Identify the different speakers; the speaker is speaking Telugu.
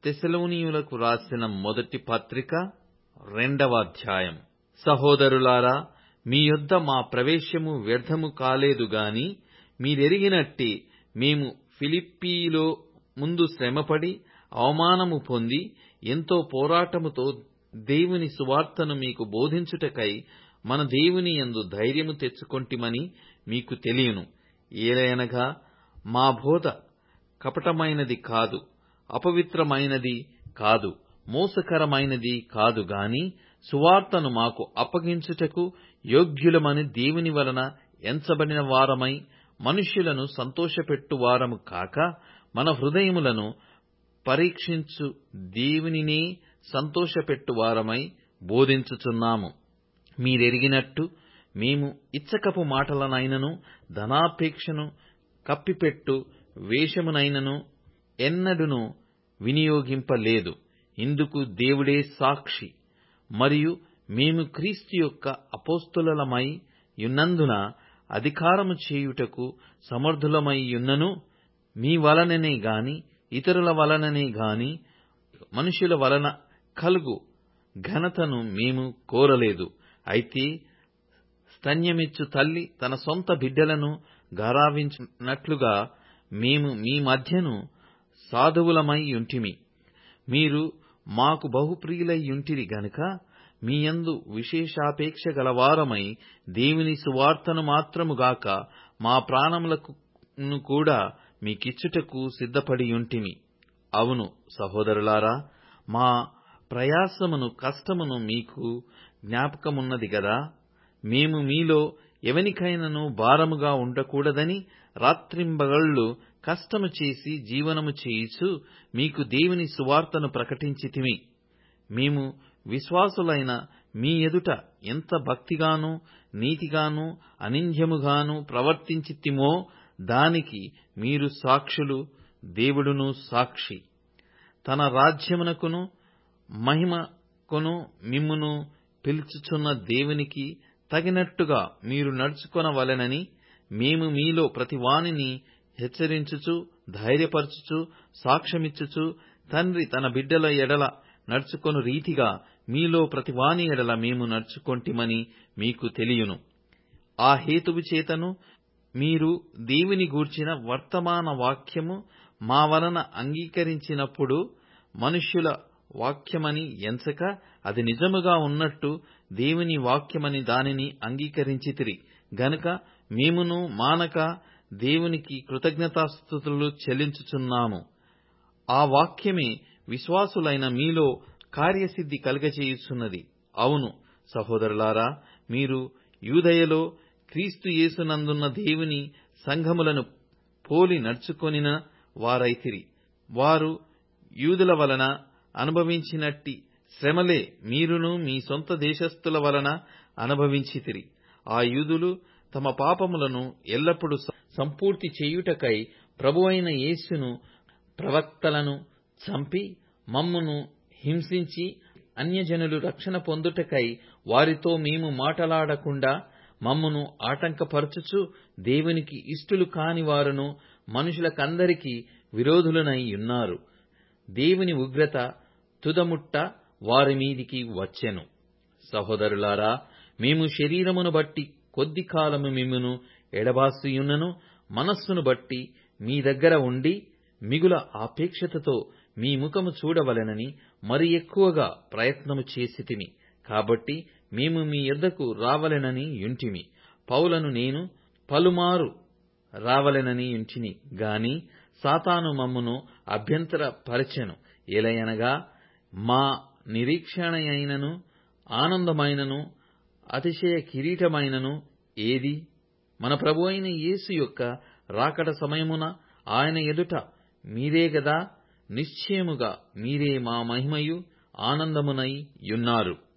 Speaker 1: తెసలోనియులకు రాసిన మొదటి పత్రిక రెండవ అధ్యాయం సహోదరులారా మీ యొద్ద మా ప్రవేశము వ్యర్థము కాలేదు గాని మీరెరిగినట్టే మేము ఫిలిప్పీలో ముందు శ్రమపడి అవమానము పొంది ఎంతో పోరాటముతో దేవుని సువార్తను మీకు బోధించుటకై మన దేవుని యందు ధైర్యము తెచ్చుకొంటిమని మీకు తెలియను ఏలయనగా మా బోధ కపటమైనది కాదు అపవిత్రమైనది కాదు మోసకరమైనది కాదు గాని సువార్తను మాకు అప్పగించుటకు యోగ్యులమని దేవుని వలన ఎంచబడిన వారమై మనుష్యులను సంతోషపెట్టు వారము కాక మన హృదయములను పరీక్షించు దేవునినే సంతోషపెట్టు వారమై బోధించుచున్నాము మీరెరిగినట్టు మేము ఇచ్చకపు మాటలనైనను ధనాపేక్షను కప్పిపెట్టు వేషమునైనను ఎన్నడును వినియోగింపలేదు ఇందుకు దేవుడే సాక్షి మరియు మేము క్రీస్తు యొక్క అపోస్తలులమై యున్నందున అధికారము చేయుటకు సమర్థులమై యున్నను మీ వలననే గాని ఇతరుల వలననే గాని మనుషుల వలన కలుగు ఘనతను మేము కోరలేదు అయితే స్తన్యమిచ్చు తల్లి తన సొంత బిడ్డలను గారావించినట్లుగా మేము మీ మధ్యను సాధువులమై యుంటిమి మీరు మాకు బహుప్రియులై యుంటిరి గనుక మీయందు విశేషాపేక్ష గలవారమై దేవుని సువార్తను మాత్రముగాక మా ప్రాణములను కూడా మీకిచ్చుటకు సిద్ధపడియుంటిమి అవును సహోదరులారా మా ప్రయాసమును కష్టమును మీకు జ్ఞాపకమున్నది గదా మేము మీలో ఎవనికైనను భారముగా ఉండకూడదని రాత్రింబగళ్ళు కష్టము చేసి జీవనము చేయుచు మీకు దేవుని సువార్తను ప్రకటించితిమి మేము విశ్వాసులైన మీ ఎదుట ఎంత భక్తిగాను నీతిగాను అనింద్యముగాను ప్రవర్తించితిమో దానికి మీరు సాక్షులు దేవుడును సాక్షి తన రాజ్యమునకును మహిమకును మిమ్మును పిలుచుచున్న దేవునికి తగినట్టుగా మీరు నడుచుకొనవలెనని మేము మీలో ప్రతివానిని హెచ్చరించుచు ధైర్యపరచుచు సాక్ష్యమిచ్చుచు తండ్రి తన బిడ్డల ఎడల నడుచుకొను రీతిగా మీలో ప్రతివాని ఎడల మేము నడుచుకొంటిమని మీకు తెలియను ఆ హేతువు చేతను మీరు దేవుని గూర్చిన వర్తమాన వాక్యము మా వలన అంగీకరించినప్పుడు మనుష్యుల వాక్యమని ఎంచక అది నిజముగా ఉన్నట్టు దేవుని వాక్యమని దానిని అంగీకరించితిరి గనుక మేమును మానక దేవునికి కృతజ్ఞతాస్థుతులు చెల్లించుచున్నాము ఆ వాక్యమే విశ్వాసులైన మీలో కార్యసిద్ధి కలుగచేయుచున్నది అవును సహోదరులారా మీరు యూదయలో క్రీస్తు యేసునందున్న దేవుని సంఘములను పోలి నడుచుకొనిన వారైతిరి వారు యూదుల వలన అనుభవించినట్టి శ్రమలే మీరును మీ సొంత దేశస్థుల వలన అనుభవించితిరి ఆ యూదులు తమ పాపములను ఎల్లప్పుడూ సంపూర్తి చేయుటకై ప్రభువైన యేసును ప్రవక్తలను చంపి మమ్మును హింసించి అన్యజనులు రక్షణ పొందుటకై వారితో మేము మాటలాడకుండా మమ్మును ఆటంకపరచుచు దేవునికి ఇష్టులు కాని వారును మనుషులకందరికీ విరోధులనై ఉన్నారు దేవుని ఉగ్రత తుదముట్ట వారి మీదికి వచ్చెను సహోదరులారా మేము శరీరమును బట్టి కొద్ది కాలము మిమ్మును ఎడబాసియున్నను మనస్సును బట్టి మీ దగ్గర ఉండి మిగుల ఆపేక్షతతో మీ ముఖము చూడవలెనని మరి ఎక్కువగా ప్రయత్నము చేసితిమి కాబట్టి మేము మీ యొద్దకు రావలెనని యుంటిమి పౌలను నేను పలుమారు రావలెనని యుంటిని గాని సాతాను మమ్మును అభ్యంతర పరిచెను ఏలయనగా మా నిరీక్షణయైనను ఆనందమైనను అతిశయ కిరీటమైనను ఏది మన ప్రభు అయిన యేసు యొక్క రాకడ సమయమున ఆయన ఎదుట మీరే గదా నిశ్చయముగా మీరే మా మహిమయు ఆనందమునై యున్నారు